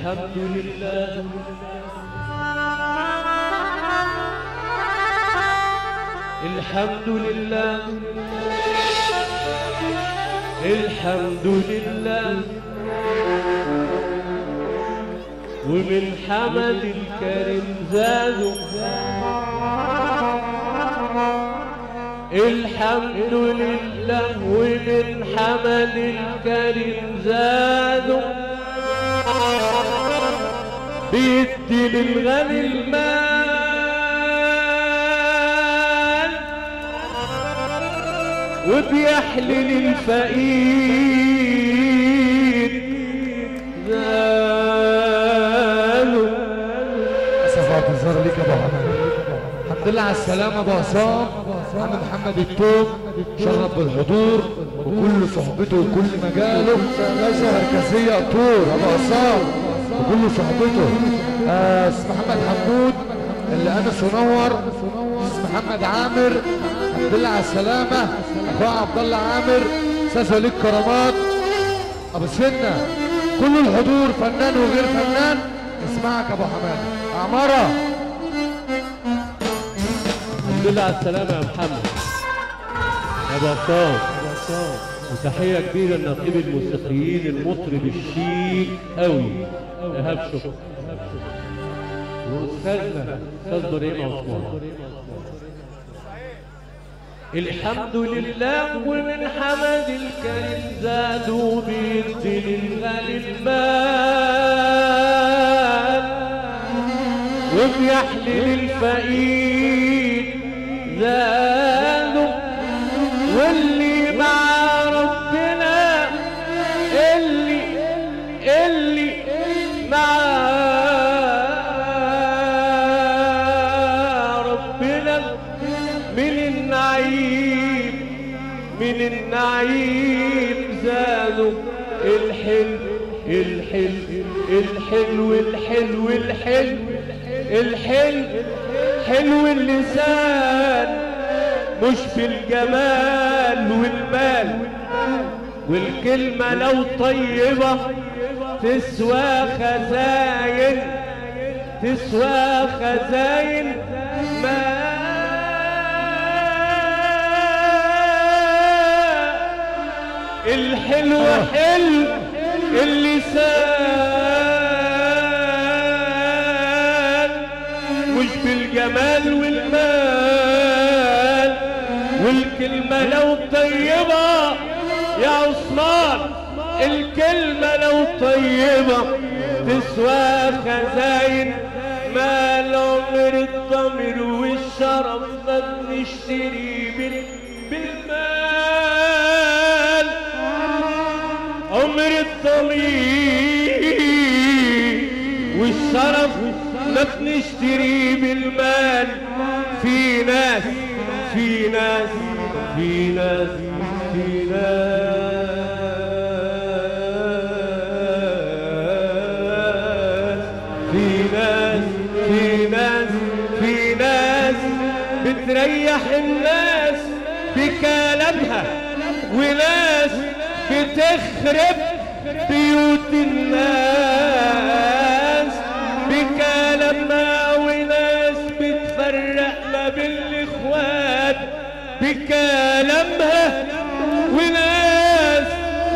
الحمد لله الحمد لله الحمد لله ومن حمد الكريم زادوا الحمد لله ومن حمد الكريم زادوا بيدي للغني المال وبيحلل الفقير زادوا صفاء تظهر لك يا ابو حمد الحمد لله على السلامه ابو عصام عم محمد التوب شرف بالحضور وكل صحبته وكل مجاله باشا مركزيه طور ابو عصام وكل صحبته آه، اسم محمد حمود اللي انس ونور اسم محمد عامر الحمد لله على السلامه اخويا عبد الله عامر استاذ وليد كرامات ابو سنه كل الحضور فنان وغير فنان اسمعك يا ابو حماد عماره الحمد لله على السلامة يا محمد يا ابو عصام وتحية كبيرة لنقيب الموسيقيين المطرب الشيك قوي إيهاب شكر وأستاذنا أستاذ دريم عثمان الحمد لله ومن حمد الكريم زادوا بيدي للغني المال وبيحلل الفقير زادوا واللي مع ربنا اللي اللي مع ربنا من النعيم من النعيم زادوا الحلو الحلو الحلو الحلو الحلو الحلو حلو اللسان مش في الجمال والمال والكلمة لو طيبة تسوى خزاين تسوى خزاين ما الحلو حلو اللسان مش بالجمال والمال والكلمة لو طيبة يا عثمان الكلمة لو طيبة تسوى خزاين ما العمر الضمير والشرف ما بنشتري بال- بالمال عمر الضمير والشرف ما بنشتري بالمال في ناس في ناس في ناس في ناس في ناس في ناس في ناس بتريح الناس بكلامها وناس بتخرب بيوت الناس بكلامها وناس بتفرق ما بين الاخوات بكلامها وناس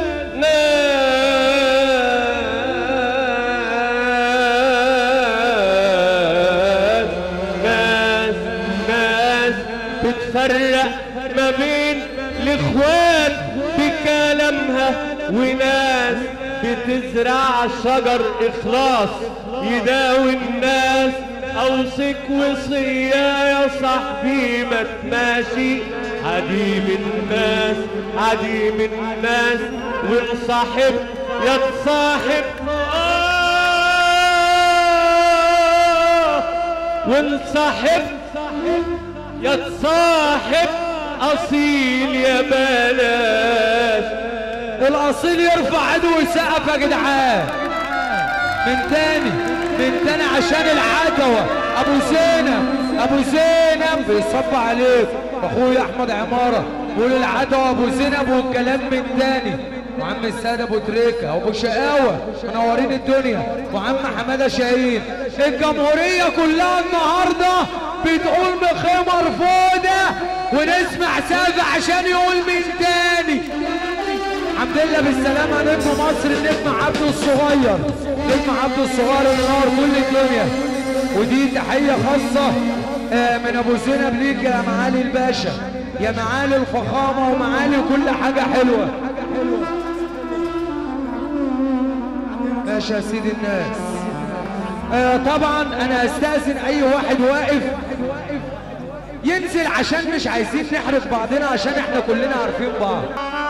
ناس ناس ناس بتفرق ما بين الاخوات بكلامها وناس بتزرع شجر اخلاص يداوي الناس اوصيك وصية يا صاحبي ما تماشي عديم الناس عديم الناس وانصاحب يا تصاحب آه وانصاحب يا تصاحب اصيل يا بلاش الاصيل يرفع ايده ويسقف يا جدعان من تاني من تاني عشان العدوة ابو زينب ابو زينب بيصب عليك اخويا احمد عمارة قول العدوة ابو زينب والكلام من تاني وعم السيد ابو تريكه وابو شقاوه منورين الدنيا وعم حماده شاهين الجمهوريه كلها النهارده بتقول مخيمه مرفوضه ونسمع سقف عشان يقول مين تاني الحمد لله بالسلامة نجم مصر النجم عبده الصغير نجم عبده الصغير اللي نور كل الدنيا ودي تحية خاصة آه، من ابو زينب ليك يا معالي الباشا يا معالي الفخامة ومعالي كل حاجة حلوة ماشي يا سيدي الناس آه، طبعا انا استاذن اي واحد واقف ينزل عشان مش عايزين نحرق بعضنا عشان احنا كلنا عارفين بعض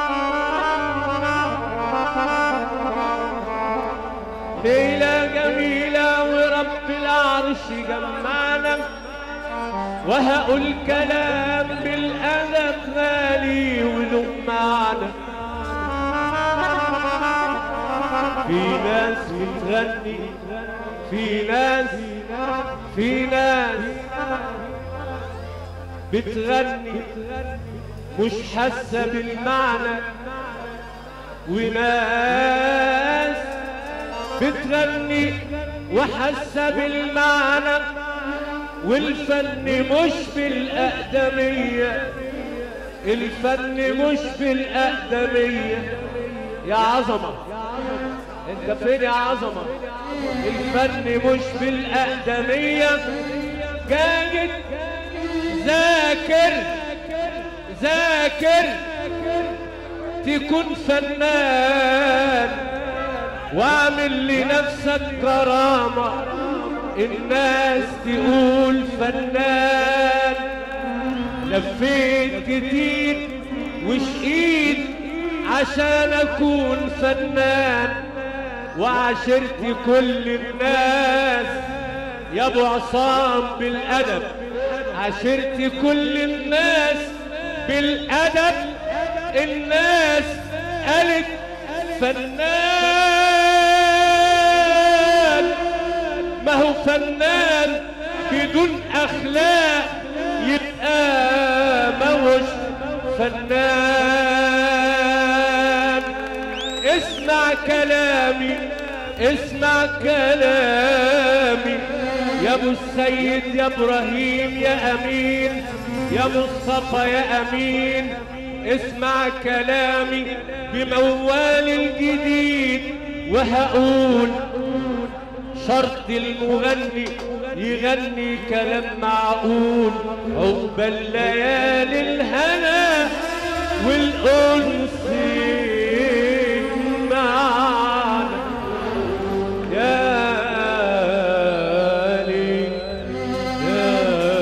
ليلة جميلة ورب العرش جمعنا وهقول كلام بالأدب غالي وله معنى في ناس بتغني في ناس في ناس بتغني مش حاسة بالمعنى وناس بتغني وحاسة بالمعنى والفن مش بالأقدمية الفن مش بالأقدمية يا عظمة انت فين يا عظمة الفن مش بالأقدمية جاجد ذاكر ذاكر تكون فنان واعمل لنفسك كرامة الناس تقول فنان لفيت كتير وشقيت عشان اكون فنان وعشرت كل الناس يا ابو عصام بالادب عشرت كل الناس بالادب الناس قالت فنان ما هو فنان بدون اخلاق يبقى موش فنان اسمع كلامي اسمع كلامي يا ابو السيد يا ابراهيم يا امين يا مصطفى يا امين اسمع كلامي بموال الجديد وهقول شرط المغني يغني كلام معقول عقبال ليالي الهنا والأنس معنا يا لي يا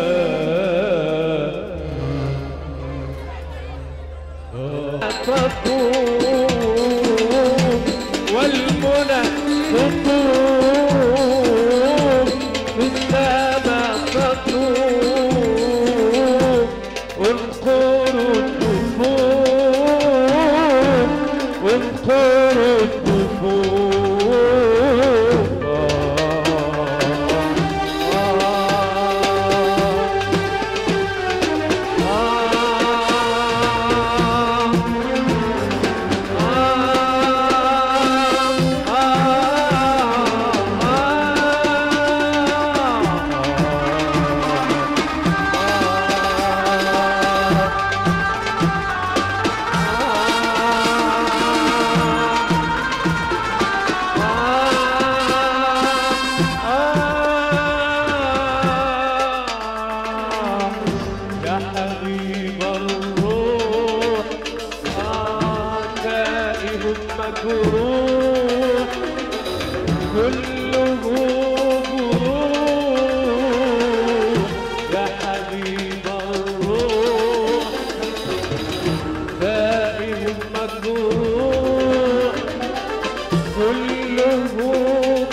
تقوم والمنى تقوم في السماء تقوم والقر النفوم والقر النفوم يا حبيب الروح آه تائه مجروح كله جروح يا حبيب الروح تائه مجروح كله جروح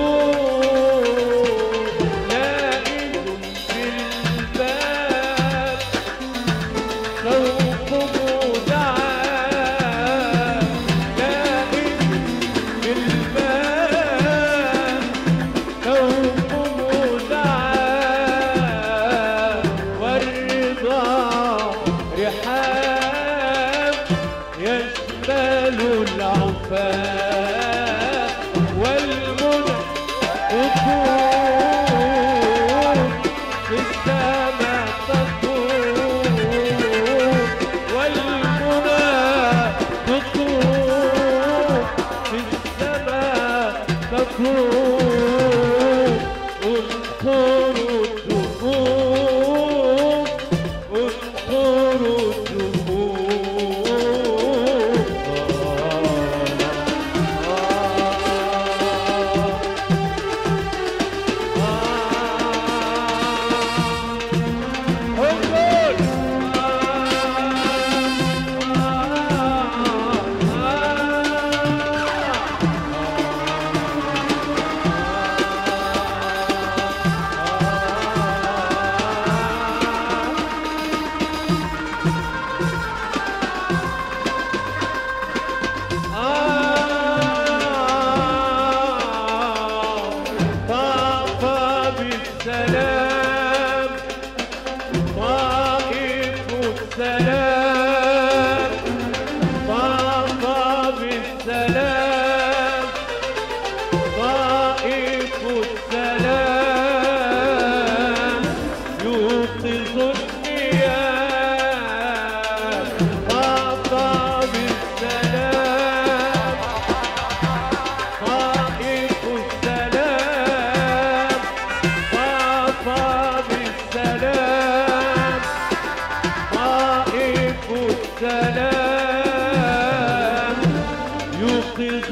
نائم في الباب خوفه دعاء نائم في الباب الوفاء والمنى تكون في السماء تكون والمنى تكون في السماء تكون انصروا الدفوف انصروا الدفوف طاف بالسلام طائف السلام طاف بالسلام طائف السلام يوقظ النيام طاف بالسلام طائف السلام طاف بالسلام طائف السلام يوقظ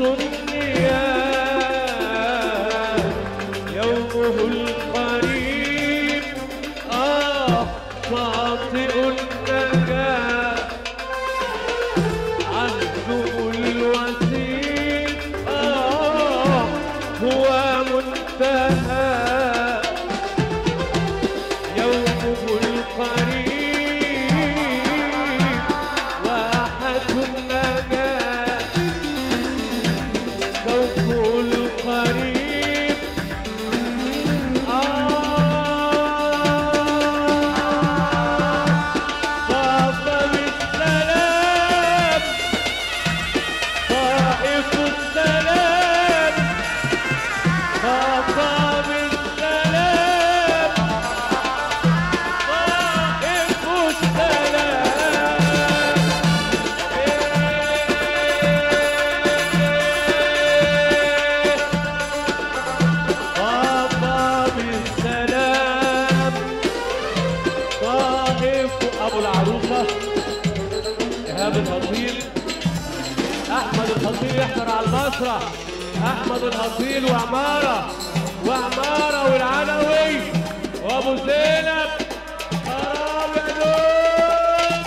النيام يومه القريب آه شاطئ النجاة عهده الوسيل آه هو منتهى يومه القريب واحة النجاة سوف القريب آه طاف بالسلام طائف السلام طاف بالسلام طائف السلام طاف بالسلام طائف ابو العروسه ايهاب الهطيل احمد الهطيل يحضر على المسرح احمد الهطيل وعماره وعماره والعنوي وابو زينب خراب يا دول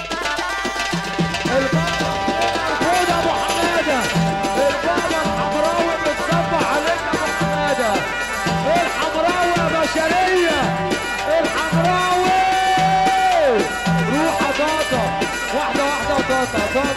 الفوضى ابو حماده الفوضى الحمراوي بتصبح عليك ابو حماده الحمراوي يا بشريه الحمراوي روح يا طاطا واحده واحده يا طاطا طاطا